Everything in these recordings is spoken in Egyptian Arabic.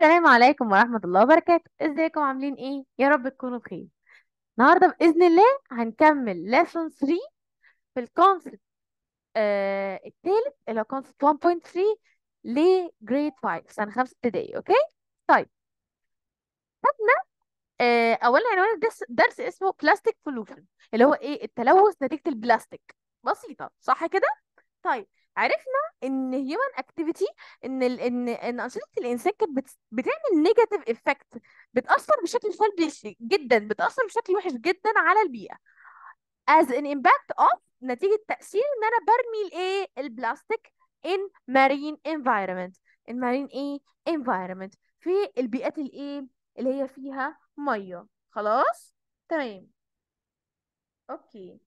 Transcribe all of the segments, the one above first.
السلام عليكم ورحمة الله وبركاته ازيكم عاملين ايه يا رب تكونوا بخير النهاردة بإذن الله هنكمل lesson 3 في الكونسبت آه الثالث اللي هو concept 1.3 لجريد 5 سنة خمسة ابتدائي اوكي طيب خدنا آه اولا عنوان الدرس درس اسمه بلاستيك بولوشن اللي هو ايه التلوث نتيجة البلاستيك بسيطة صح كده طيب عرفنا ان هيومن اكتيفيتي ان ال... ان ان انشطه الانسان كانت بت... بتعمل نيجاتيف افكت بتاثر بشكل سلبي ش- جدا بتاثر بشكل وحش جدا على البيئه as an impact of نتيجه تاثير ان انا برمي الايه البلاستيك in marine environment in marine ايه environment في البيئات الايه اللي هي فيها ميه خلاص تمام اوكي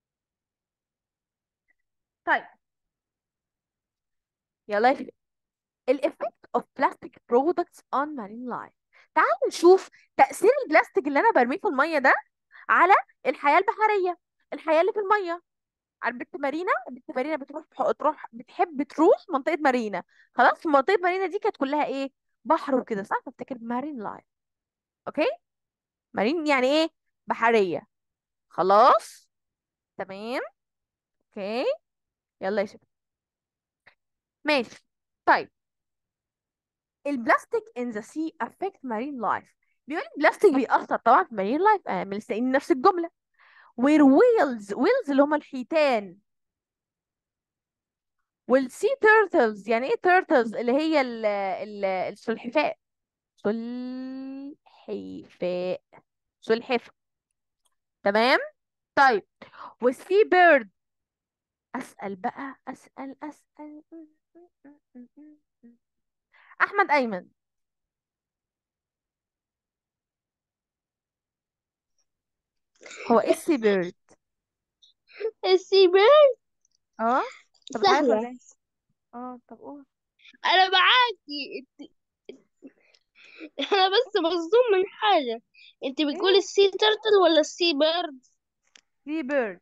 طيب يلا يا شباب الافكت اوف بلاستيك برودكتس اون مارين لايف تعالوا نشوف تأثير البلاستيك اللي انا برميه في المية ده على الحياة البحرية الحياة اللي في المية على البت مارينا البت مارينا بتروح بح- تروح بتحب تروح منطقة مارينا خلاص في منطقة مارينا دي كانت كلها ايه بحر وكده صح فافتكر مارين لايف اوكي مارين يعني ايه بحرية خلاص تمام اوكي يلا يا شباب ماشي طيب البلاستيك in the sea affect marine life بيقول البلاستيك بيأثر طبعا في marine life آه من نفس الجملة where whales whales اللي هم الحيتان والسي turtles يعني ايه turtles اللي هي ال ال السلحفاء سلحفاء سلحفاء تمام طيب والسي بيرد أسأل بقى أسأل أسأل أحمد أيمن هو ايه السي بيرد السيبر اه طب انت عارف ولا سهلة ايه اه طب قول أنا معاكي انت- أنا بس مصدوم من حاجة أنت بتقولي ايه السي ترتل ولا السي بيرد؟ سي بيرد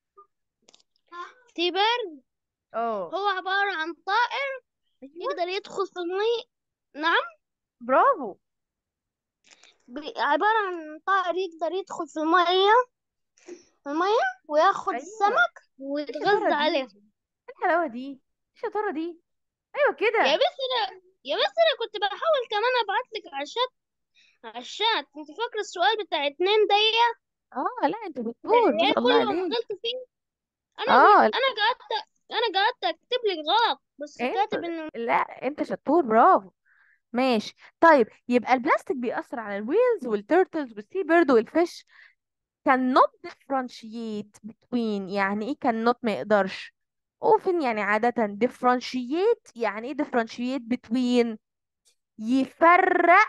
سي بيرد اه هو عبارة عن طائر ايوه يقدر يدخل في المي نعم برافو ب- عبارة عن طائر يقدر يدخل في المية المية وياخد ايوه السمك ايه الشطاره ويتغذى دي عليه ايه الحلاوه دي ايه الشطاره دي ايوه يا كده بس أنا يا بس أنا كنت بحاول كمان أبعتلك على الشات على الشات أنت فاكرة السؤال بتاع اتنين ده اه لا انت دكتور ما العيال شاء الله كلهم عليك غلطوا فيه انا اه انا قعدت انا قعدت اكتب لك غلط بس انت كاتب انه لا انت شطور برافو ماشي طيب يبقى البلاستيك بيأثر على الويلز والتيرتلز والسي بيرد والفيش cannot differentiate between يعني ايه cannot ما يقدرش often يعني عادة differentiate يعني ايه differentiate between يفرق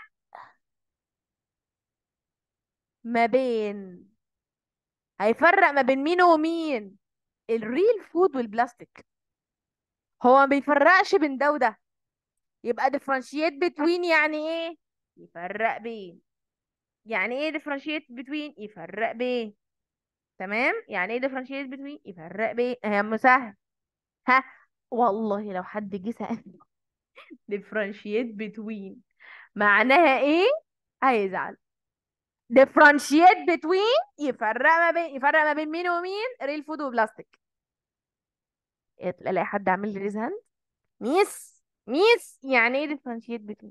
ما بين هيفرق ما بين مين ومين الريل فود والبلاستيك هو ما بيفرقش بين ده وده يبقى differentiate between يعني ايه يفرق بين يعني ايه differentiate between يفرق بين تمام يعني ايه differentiate between يفرق بين هي مسهل ها والله لو حد جه سألني differentiate between معناها ايه هيزعل differentiate between يفرق ما بين يفرق ما بين مين ومين ريل فود وبلاستيك الاقي حد عامل لي ريز هاند ميس ميس يعني ايه differentiate between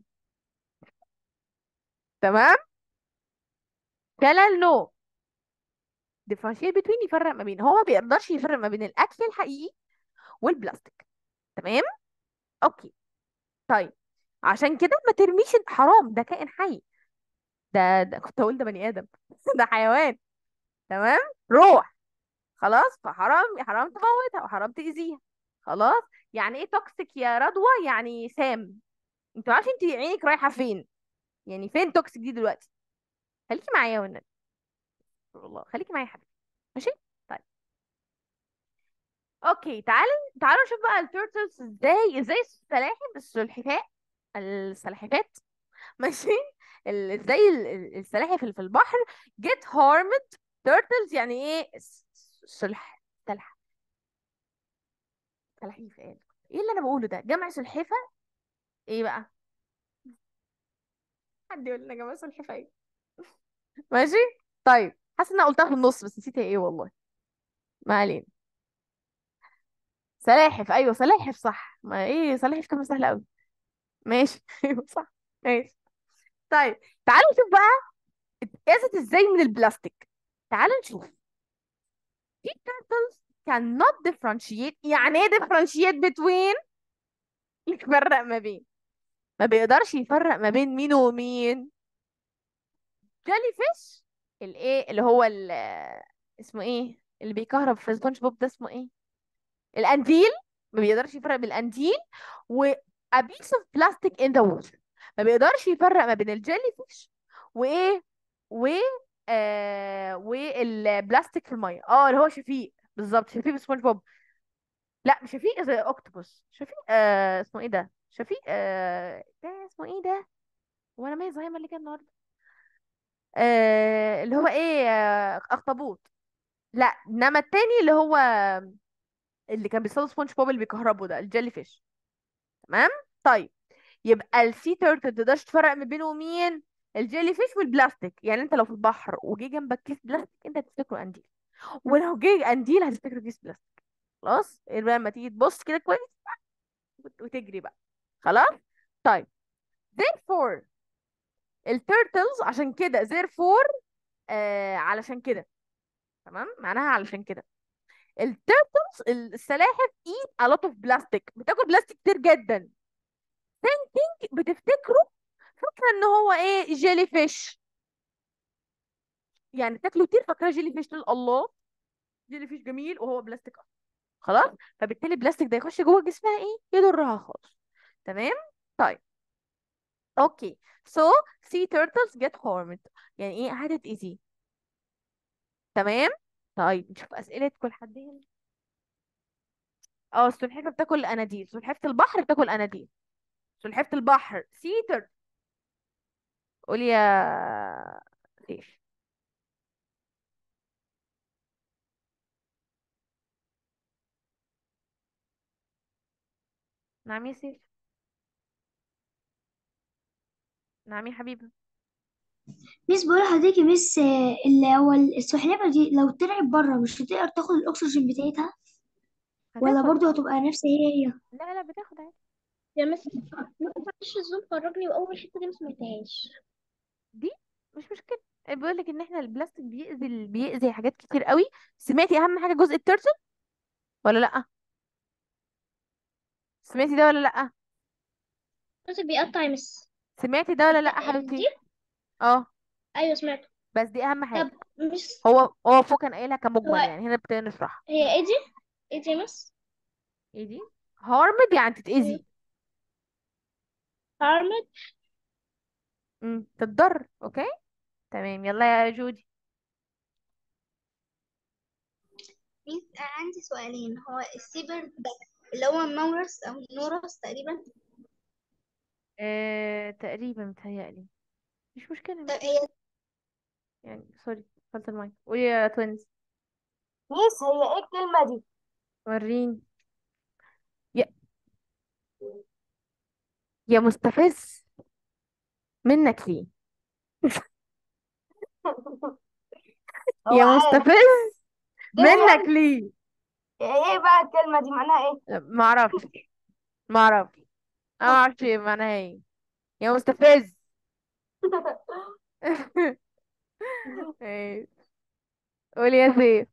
تمام شلل نو differentiate between يفرق ما بين هو ما بيقدرش يفرق ما بين الاكل الحقيقي والبلاستيك تمام اوكي طيب عشان كده ما ترميش حرام ده كائن حي ده ده كنت اقول ده بني ادم ده حيوان تمام روح خلاص فحرام حرام تموتها وحرام تأذيها خلاص يعني ايه توكسيك يا رضوى يعني سام انت عارفه انت عينك رايحه فين يعني فين توكسيك دي دلوقتي خليكي معايا والنبي والله خليكي معايا يا حبيبي ماشي طيب اوكي تعالي تعالوا نشوف بقى التورتلز ازاي ازاي السلاحف السلحفاء السلاحفات ماشي ال- ازاي ال- ال- السلاحف اللي في البحر get harmed turtles يعني ايه س- سلح سلح سلاحيف ايه ايه اللي انا بقوله ده جمع سلحفة ايه بقى حد يقول لنا يا جماعه سلحفاه ايه ماشي طيب حاسه ان انا قلتها في النص بس نسيت هي ايه والله ما علينا سلاحف ايوه سلاحف صح ما ايه سلاحف كلمه سهله قوي ماشي ايوه صح ماشي طيب تعالوا نشوف بقى اتقاست ازاي من البلاستيك تعالوا نشوف في turtles cannot differentiate يعني ايه differentiate between يفرق ما بين ما بيقدرش يفرق ما بين مين ومين جيلي فيش الايه اللي هو ال اسمه ايه اللي بيكهرب في سبونج بوب ده اسمه ايه القنديل ما بيقدرش يفرق بين القنديل و a piece of plastic in the water ما بيقدرش يفرق ما بين الجيلي فيش وايه و آه والبلاستيك في الميه اه اللي هو شفيق بالظبط شفيق في سبونج بوب لا مش شفيق زي اكتوبوس شفيق آه اسمه ايه ده شفيق آه ده اسمه ايه ده وانا مايز زهايمر اللي كان النهارده آه اللي هو ايه آه اخطبوط لا انما التاني اللي هو اللي كان بيصطاد سبونج بوب اللي بيكهربه ده الجيلي فيش تمام طيب يبقى السي تيرتل تقدرش تفرق ما بينه ومين الجيلي فيش والبلاستيك يعني انت لو في البحر وجي جنبك كيس بلاستيك انت هتفتكره قنديل ولو جه قنديل هتفتكره كيس بلاستيك خلاص يبقى لما تيجي تبص كده كويس وت- وتجري بقى خلاص طيب therefore التيرتلز عشان كده therefore آه علشان كده تمام معناها علشان كده التيرتلز السلاحف eat a lot of plastic بتاكل بلاستيك كتير جدا thinking بتفتكره فاكره ان هو ايه جيلي فيش يعني تاكله كتير فاكره جيلي فيش تقول الله جيلي فيش جميل وهو بلاستيك أصلاً. خلاص فبالتالي البلاستيك ده يخش جوه جسمها ايه يضرها خالص تمام طيب اوكي so sea turtles get harmed يعني ايه هتتأذي تمام طيب نشوف اسئله كل حد هنا اه السلحفاه بتاكل اناديل سلحفاه البحر بتاكل اناديل سلحفاه البحر sea turtle قولي يا سيف نعم يا سيف نعم يا حبيبي ميس بقول لحضرتك يا ميس آه، اللي هو السلحفاة دي لو طلعت بره مش هتقدر تاخد الأكسجين بتاعتها ولا هتاخد برضو اه هتبقى نفس هي هي لا لا بتاخد عادي يا مس ما تنفعش الزوم فرجني واول حته دي ما سمعتهاش دي مش مشكله بيقول لك ان احنا البلاستيك بيأذي ال- بيأذي حاجات كتير قوي سمعتي اهم حاجه جزء الترسل ولا لا سمعتي ده ولا لا بس بيقطع يا مس سمعتي ده ولا لا الت- دي حبيبتي اه ايوه سمعت بس دي اهم حاجه طب مس هو هو فوق كان قايلها هو كمجمل يعني هنا بتبتدي نشرحها هي ايه دي ايه دي يا مس ايه دي هارمد يعني تتأذي هارمد امم تتضر اوكي تمام يلا يا جودي ميس أنا عندي سؤالين هو السيبر ده اللي هو النورس أو النورس تقريبا آه تقريبا متهيألي مش مشكلة طب مش هي مشكلة يعني سوري قفلت المايك قولي يا توينز ميس هي ايه الكلمة دي؟ وريني يا يا مستفز منك ليه هو يا عارف مستفز كلمة منك ليه ايه بقى الكلمة دي معناها ايه؟ ما اعرفش ما اعرفش انا ما اعرفش إيه معناها ايه يا مستفز إيه. قولي يا سيف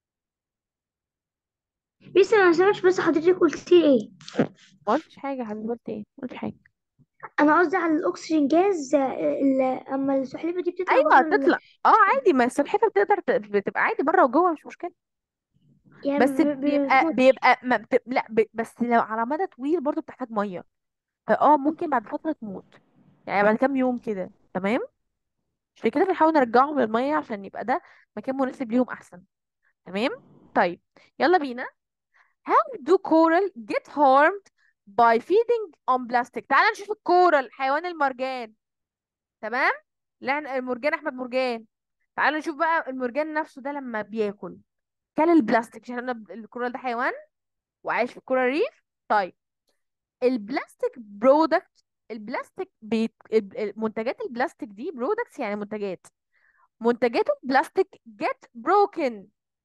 ميس انا ما سمعتش بس حضرتك قلت لي ايه ما قلتش حاجة يا حبيبي قلت ايه ما قلتش حاجة انا قصدي على الاكسجين جاز آه، ال- اما السلحفاة دي بتطلع ايوه بره ال... تطلع اه عادي ما السلحفاه بتقدر ت- بتبقى عادي بره وجوه مش مشكله يعني بس ب- ب- بيبقى بتموت بيبقى ما بت... لا ب... بس لو على مدى طويل برضو بتحتاج ميه فاه ممكن بعد فتره تموت يعني بعد كام يوم كده تمام عشان كده بنحاول نرجعهم للميه عشان يبقى ده مكان مناسب ليهم احسن تمام طيب يلا بينا how do coral get harmed by feeding on plastic تعال نشوف الكورال حيوان المرجان تمام لا المرجان احمد مرجان تعال نشوف بقى المرجان نفسه ده لما بياكل كل البلاستيك عشان احنا ب- الكورال ده حيوان وعايش في الكورال ريف طيب البلاستيك برودكت البلاستيك بيت... ال- ال- منتجات البلاستيك دي برودكتس يعني منتجات منتجات البلاستيك get broken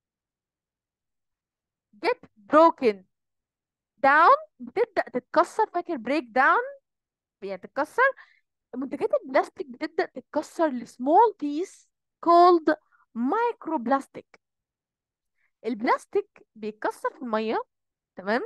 get broken down بتبدأ تتكسر فاكر break down يعني تتكسر منتجات البلاستيك بتبدأ تتكسر ل small piece called microplastic البلاستيك بيتكسر في المية تمام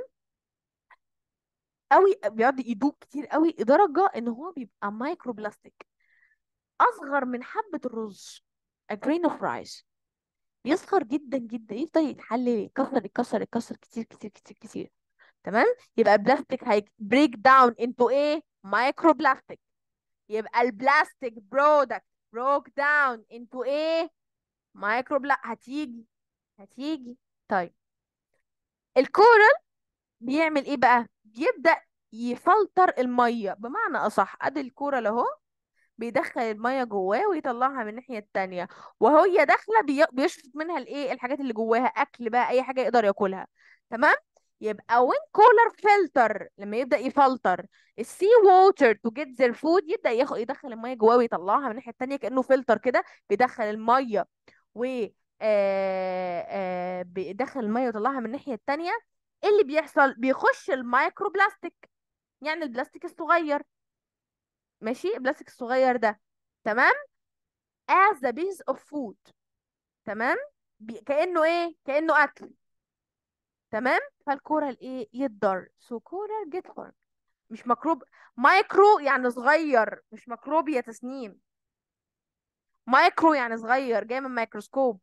قوي بيقعد يدوب كتير قوي لدرجة ان هو بيبقى مايكرو بلاستيك اصغر من حبة الرز a grain of rice يصغر جدا جدا يفضل يتحلل يتكسر يتكسر يتكسر كتير كتير كتير كتير تمام يبقى البلاستيك هي break down into ايه مايكرو بلاستيك يبقى البلاستيك برودكت broke down into ايه مايكرو بلا هتيجي هتيجي طيب الكورال بيعمل ايه بقى بيبدأ يفلتر المية بمعنى اصح ادي الكورال اهو بيدخل المية جواه ويطلعها من الناحية التانية وهي داخلة بي- بيشفط منها الايه الحاجات اللي جواها اكل بقى اي حاجة يقدر ياكلها تمام يبقى when cooler filter لما يبدأ يفلتر السي ووتر to get their food يبدأ ياخد يدخل المية جواه ويطلعها من الناحية التانية كأنه فلتر كده بيدخل المية و آه آه بيدخل المية ويطلعها من الناحية التانية إيه اللي بيحصل بيخش المايكرو بلاستيك يعني البلاستيك الصغير ماشي البلاستيك الصغير ده تمام as a piece of food تمام بي... كأنه ايه كأنه اكل تمام فالكورال ايه يتضر سو كورال جيت harmed مش ميكروب مايكرو يعني صغير مش ميكروب يا تسنيم مايكرو يعني صغير جاي من ميكروسكوب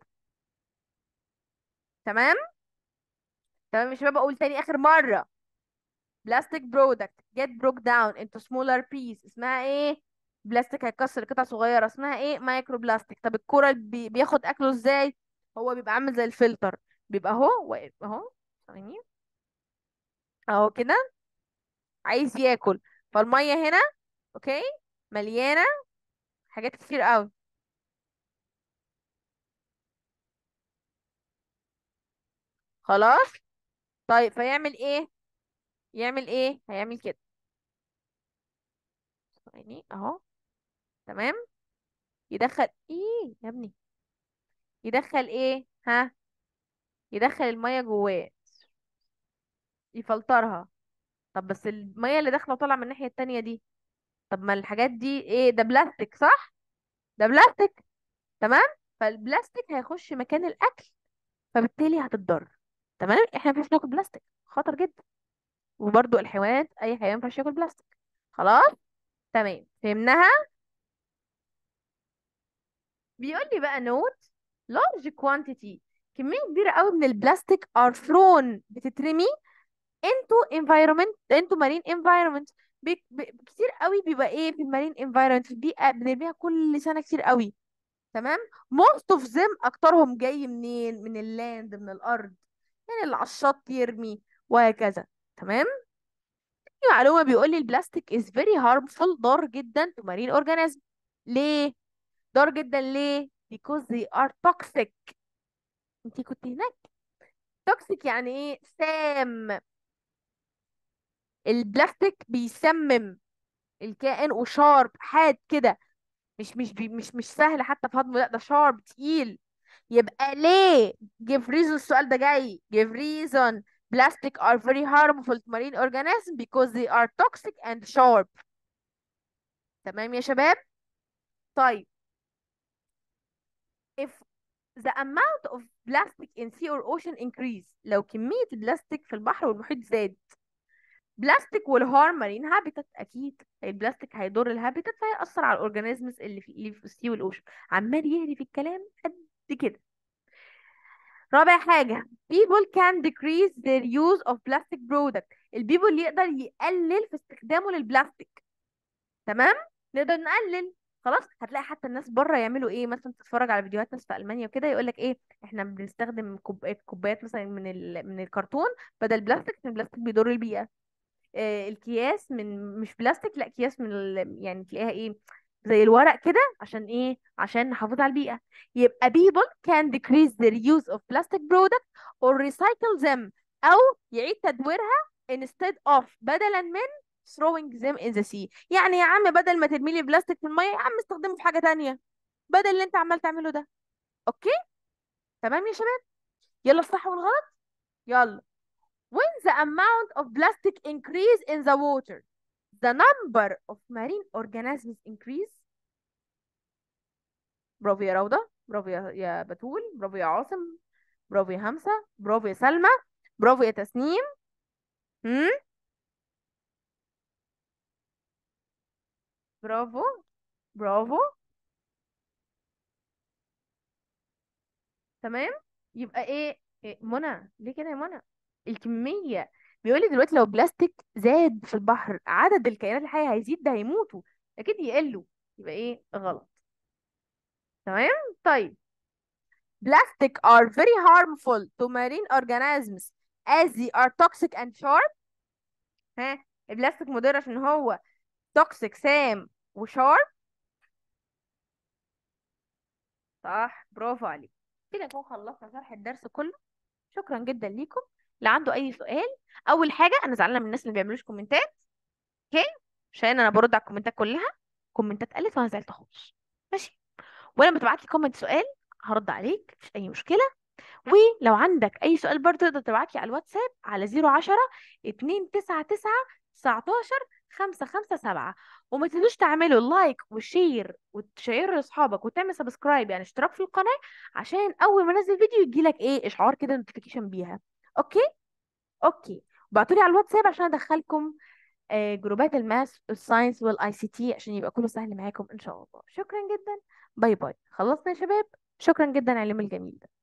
تمام تمام يا شباب اقول تاني اخر مرة بلاستيك برودكت get broke down into smaller piece اسمها ايه بلاستيك هيتكسر لقطع صغيرة اسمها ايه مايكرو بلاستيك طب الكورال بي... بياخد اكله ازاي هو بيبقى عامل زي الفلتر بيبقى اهو واقف اهو ثواني اهو كده عايز ياكل فالمية هنا اوكي مليانة حاجات كتير قوي خلاص طيب فيعمل ايه يعمل ايه هيعمل كده ثواني اهو تمام يدخل ايه يا ابني يدخل ايه ها يدخل المية جواه يفلترها طب بس المية اللي داخلة وطالعة من الناحية التانية دي طب ما الحاجات دي ايه ده بلاستيك صح ده بلاستيك تمام فالبلاستيك هيخش مكان الاكل فبالتالي هتتضر تمام احنا مش ناكل بلاستيك خطر جدا وبرضو الحيوانات اي حيوان مينفعش ياكل بلاستيك خلاص تمام فهمناها بيقول لي بقى نوت large quantity كمية كبيرة قوي من البلاستيك are thrown بتترمي into environment into marine environment بي... بي... كتير قوي بيبقى ايه في المارين environment في البيئة بنرميها كل سنة كتير قوي تمام most of them اكترهم جاي منين من اللاند من الارض يعني اللي على الشط يرمي وهكذا تمام في معلومة بيقول لي البلاستيك is very harmful ضار جدا to marine organism ليه ضار جدا ليه because they are toxic انتي كنت هناك toxic يعني ايه سام البلاستيك بيسمم الكائن وشارب حاد كده مش مش بي مش مش سهل حتى في هضمه لا ده شارب تقيل يبقى ليه give reason السؤال ده جاي give reason plastic are very harmful to marine organisms because they are toxic and sharp تمام يا شباب طيب if the amount of plastic in sea or ocean increase لو كمية البلاستيك في البحر والمحيط زاد بلاستيك والهارم مارين هابيتات اكيد البلاستيك هيضر الهابيتات فهيأثر على الاورجانيزمز اللي في اللي في السي والاوشن عمال يهري في الكلام قد كده رابع حاجة people can decrease their use of plastic product البيبول اللي يقدر يقلل في استخدامه للبلاستيك تمام نقدر نقلل خلاص هتلاقي حتى الناس بره يعملوا ايه مثلا تتفرج على فيديوهات ناس في المانيا وكده يقول لك ايه احنا بنستخدم كوب- كوبايات مثلا من ال... من الكرتون بدل البلاستيك عشان البلاستيك بيضر البيئة آه، الكياس من مش بلاستيك لا اكياس من ال... يعني تلاقيها ايه زي الورق كده عشان ايه عشان نحافظ على البيئة يبقى people can decrease their use of plastic product or recycle them او يعيد تدويرها instead of بدلا من throwing them in the sea يعني يا عم بدل ما ترمي لي بلاستيك في الميه يا عم استخدمه في حاجه تانية بدل اللي انت عمال تعمله ده اوكي تمام يا شباب يلا الصح والغلط يلا when the amount of plastic increase in the water the number of marine organisms increase برافو يا روضة برافو يا يا بتول برافو يا عاصم برافو يا همسة برافو يا سلمى برافو يا تسنيم هم برافو برافو تمام يبقى ايه, إيه منى ليه كده يا منى الكمية بيقول لي دلوقتي لو بلاستيك زاد في البحر عدد الكائنات الحية هيزيد ده هيموتوا اكيد يقلوا يبقى ايه غلط تمام طيب plastic are very harmful to marine organisms as they are toxic and sharp ها البلاستيك مضر عشان هو توكسيك سام وشارب صح برافو عليك كده نكون خلصنا شرح الدرس كله شكرا جدا ليكم اللي عنده اي سؤال اول حاجه انا زعلانه من الناس اللي ما بيعملوش كومنتات اوكي عشان انا برد على الكومنتات كلها كومنتات قلت وانا زعلت خالص ماشي ولما تبعت لي كومنت سؤال هرد عليك مفيش اي مشكله ولو عندك اي سؤال برضه تقدر تبعت لي على الواتساب على 010 299 19 557 وما تنسوش تعملوا لايك وشير وتشيروا لاصحابك وتعمل سبسكرايب يعني اشتراك في القناه عشان اول ما انزل فيديو يجيلك ايه اشعار كده نوتيفيكيشن بيها اوكي اوكي وبعتولي على الواتساب عشان ادخلكم آه، جروبات الماس والساينس والاي سي تي عشان يبقى كله سهل معاكم ان شاء الله شكرا جدا باي باي خلصنا يا شباب شكرا جدا على اليوم الجميل ده